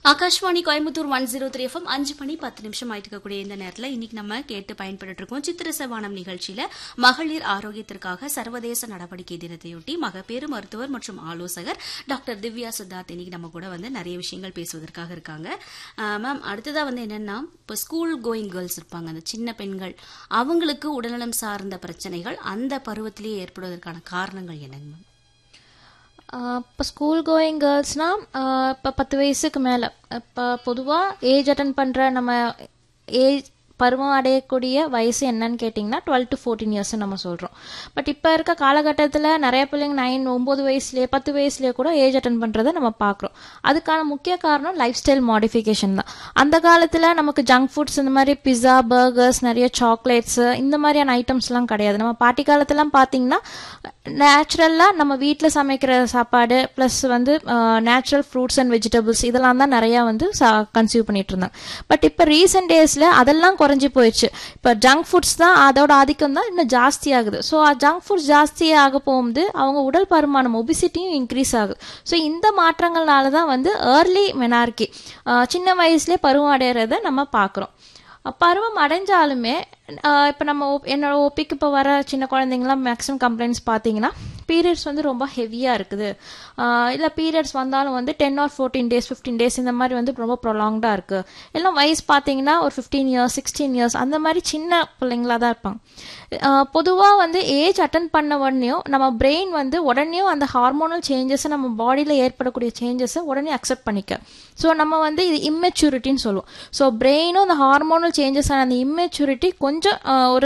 Akashvani Coimbatore one zero three FM அஞ்சு மணி பத்து நிமிஷம் ஆயிட்டு இருக்கக்கூடிய இந்த நேரத்தில் இன்னைக்கு நம்ம கேட்டு பயன்பட்டு இருக்கோம் சித்திரசவானம் நிகழ்ச்சியில மகளிர் ஆரோக்கியத்திற்காக சர்வதேச நடவடிக்கை தினத்தையொட்டி மகப்பேறு மருத்துவர் மற்றும் ஆலோசகர் டாக்டர் திவ்யா சித்தார்த் இன்னைக்கு நம்ம கூட வந்து நிறைய விஷயங்கள் பேசுவதற்காக இருக்காங்க மேம் அடுத்ததா வந்து என்னன்னா இப்போ ஸ்கூல் கோயிங் கேர்ள்ஸ் இருப்பாங்க அந்த சின்ன பெண்கள் அவங்களுக்கு உடல்நலம் சார்ந்த பிரச்சனைகள் அந்த பருவத்திலேயே ஏற்படுவதற்கான காரணங்கள் என்னங்க மேம் இப்போ ஸ்கூல் கோயிங் கேர்ள்ஸ்னால் இப்போ பத்து வயசுக்கு மேலே இப்போ பொதுவாக ஏஜ் அட்டன் பண்ணுற நம்ம ஏஜ் பருவம் அடையக்கூடிய வயசு என்னன்னு கேட்டிங்கன்னா டுவெல் டு ஃபோர்டீன் இயர்ஸ் நம்ம சொல்கிறோம் பட் இப்போ இருக்க காலகட்டத்தில் நிறைய பிள்ளைங்க நைன் ஒம்பது வயசுலேயே பத்து வயசுலேயே கூட ஏஜ் அட்டன் பண்ணுறதை நம்ம பார்க்குறோம் அதுக்கான முக்கிய காரணம் லைஃப் ஸ்டைல் மாடிஃபிகேஷன் தான் அந்த காலத்தில் நமக்கு ஜங்க் ஃபுட்ஸ் இந்த மாதிரி பிஸா பர்கர்ஸ் நிறைய சாக்லேட்ஸு இந்த மாதிரியான ஐட்டம்ஸ்லாம் கிடையாது நம்ம பாட்டி காலத்துலாம் பார்த்தீங்கன்னா நேச்சுரலாக நம்ம வீட்டில் சமைக்கிற சாப்பாடு ப்ளஸ் வந்து நேச்சுரல் ஃப்ரூட்ஸ் அண்ட் வெஜிடபிள்ஸ் இதெல்லாம் தான் நிறையா வந்து கன்சியூம் பண்ணிட்டு இருந்தாங்க பட் இப்போ ரீசெண்ட் டேஸில் அதெல்லாம் குறைஞ்சி போயிடுச்சு இப்போ ஜங்க் ஃபுட்ஸ் தான் அதோட ஆதிக்கம் தான் இன்னும் ஜாஸ்தி ஆகுது ஸோ ஜங்க் ஃபுட்ஸ் ஜாஸ்தி ஆக போகும்போது அவங்க உடல் பருமானம் ஒபிசிட்டியும் இன்க்ரீஸ் ஆகுது ஸோ இந்த மாற்றங்கள்னால தான் வந்து ஏர்லி மெனார்கி சின்ன வயசுலேயே பருவம் அடையிறத நம்ம பார்க்குறோம் பருவம் அடைஞ்சாலுமே இப்போ நம்ம என்னோட ஓபிக்கு இப்போ வர சின்ன குழந்தைங்களாம் மேக்ஸிமம் கம்ப்ளைண்ட்ஸ் பார்த்தீங்கன்னா பீரியட்ஸ் வந்து ரொம்ப ஹெவியாக இருக்குது இல்லை பீரியட்ஸ் வந்தாலும் வந்து ten or fourteen days fifteen days இந்த மாதிரி வந்து ரொம்ப ப்ரொலாங்டாக இருக்குது எல்லாம் வயசு பார்த்தீங்கன்னா ஒரு ஃபிஃப்டீன் இயர்ஸ் சிக்ஸ்டீன் இயர்ஸ் அந்த மாதிரி சின்ன பிள்ளைங்களாக தான் இருப்பாங்க பொதுவாக வந்து ஏஜ் அட்டன் பண்ண உடனேயும் நம்ம பிரெயின் வந்து உடனேயும் அந்த ஹார்மோனல் சேஞ்சஸை நம்ம பாடியில் ஏற்படக்கூடிய சேஞ்சஸை உடனே அக்செப்ட் பண்ணிக்க ஸோ நம்ம வந்து இது இம்மெச்சூரிட்டின்னு சொல்லுவோம் ஸோ பிரெயினும் அந்த ஹார்மோனல் சேஞ்சஸ் ஆன அந்த இம்மெச்சூரிட்டி கொஞ்சம் ஒரு